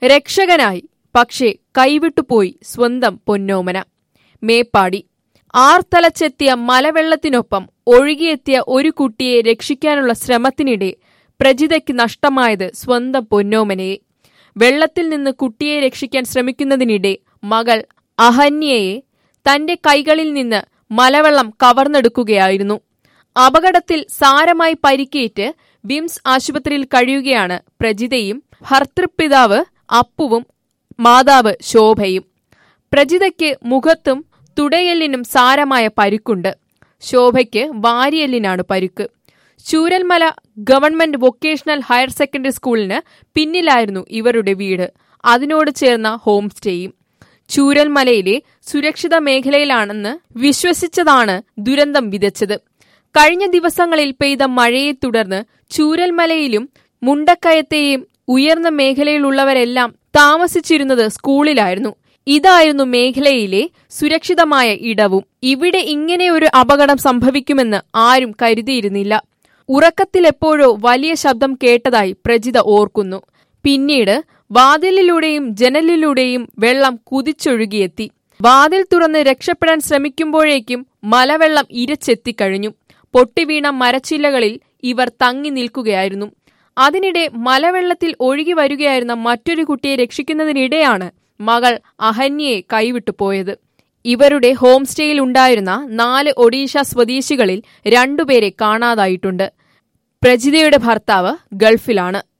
രക്ഷകനായി പക്ഷേ കൈവിട്ടുപോയി സ്വന്തം പൊന്നോമന മേപ്പാടി ആർത്തലച്ചെത്തിയ മലവെള്ളത്തിനൊപ്പം ഒഴുകിയെത്തിയ ഒരു കുട്ടിയെ രക്ഷിക്കാനുള്ള ശ്രമത്തിനിടെ പ്രജിതയ്ക്ക് നഷ്ടമായത് സ്വന്തം പൊന്നോമനയെ വെള്ളത്തിൽ നിന്ന് കുട്ടിയെ രക്ഷിക്കാൻ ശ്രമിക്കുന്നതിനിടെ മകൾ അഹന്യയെ തന്റെ കൈകളിൽ നിന്ന് മലവെള്ളം കവർന്നെടുക്കുകയായിരുന്നു അപകടത്തിൽ സാരമായി പരിക്കേറ്റ് വിംസ് ആശുപത്രിയിൽ കഴിയുകയാണ് പ്രജിതയും ഭർത്തൃപിതാവ് അപ്പുവും മാതാവ് ശോഭയും പ്രജിതയ്ക്ക് മുഖത്തും തുടയെല്ലിനും സാരമായ പരുക്കുണ്ട് ശോഭയ്ക്ക് വാരിയെല്ലിനാണ് പരുക്ക് Chooralmala government vocational higher secondary സ്കൂളിന് പിന്നിലായിരുന്നു ഇവരുടെ വീട് അതിനോട് ചേർന്ന ഹോം സ്റ്റേയും ചൂരൽമലയിലെ സുരക്ഷിത മേഖലയിലാണെന്ന് വിശ്വസിച്ചതാണ് ദുരന്തം വിതച്ചത് കഴിഞ്ഞ ദിവസങ്ങളിൽ പെയ്ത മഴയെ തുടർന്ന് ചൂരൽമലയിലും മുണ്ടക്കയത്തെയും ഉയർന്ന മേഖലയിലുള്ളവരെല്ലാം താമസിച്ചിരുന്നത് സ്കൂളിലായിരുന്നു ഇതായിരുന്നു മേഖലയിലെ സുരക്ഷിതമായ ഇടവും ഇവിടെ ഇങ്ങനെ ഒരു അപകടം സംഭവിക്കുമെന്ന് ആരും കരുതിയിരുന്നില്ല ഉറക്കത്തിലെപ്പോഴോ വലിയ ശബ്ദം കേട്ടതായി പ്രജിത ഓർക്കുന്നു പിന്നീട് വാതിലിലൂടെയും ജനലിലൂടെയും വെള്ളം കുതിച്ചൊഴുകിയെത്തി വാതിൽ തുറന്ന് രക്ഷപ്പെടാൻ ശ്രമിക്കുമ്പോഴേക്കും മലവെള്ളം ഇരച്ചെത്തിക്കഴിഞ്ഞു പൊട്ടിവീണ മരച്ചില്ലകളിൽ ഇവർ തങ്ങി നിൽക്കുകയായിരുന്നു അതിനിടെ മലവെള്ളത്തിൽ ഒഴുകി വരികയായിരുന്ന മറ്റൊരു കുട്ടിയെ രക്ഷിക്കുന്നതിനിടെയാണ് മകൾ അഹന്യയെ കൈവിട്ടു പോയത് ഇവരുടെ ഹോം സ്റ്റേയിൽ ഉണ്ടായിരുന്ന നാല് ഒഡീഷ സ്വദേശികളിൽ രണ്ടുപേരെ കാണാതായിട്ടുണ്ട് പ്രജിതയുടെ ഭർത്താവ് ഗൾഫിലാണ്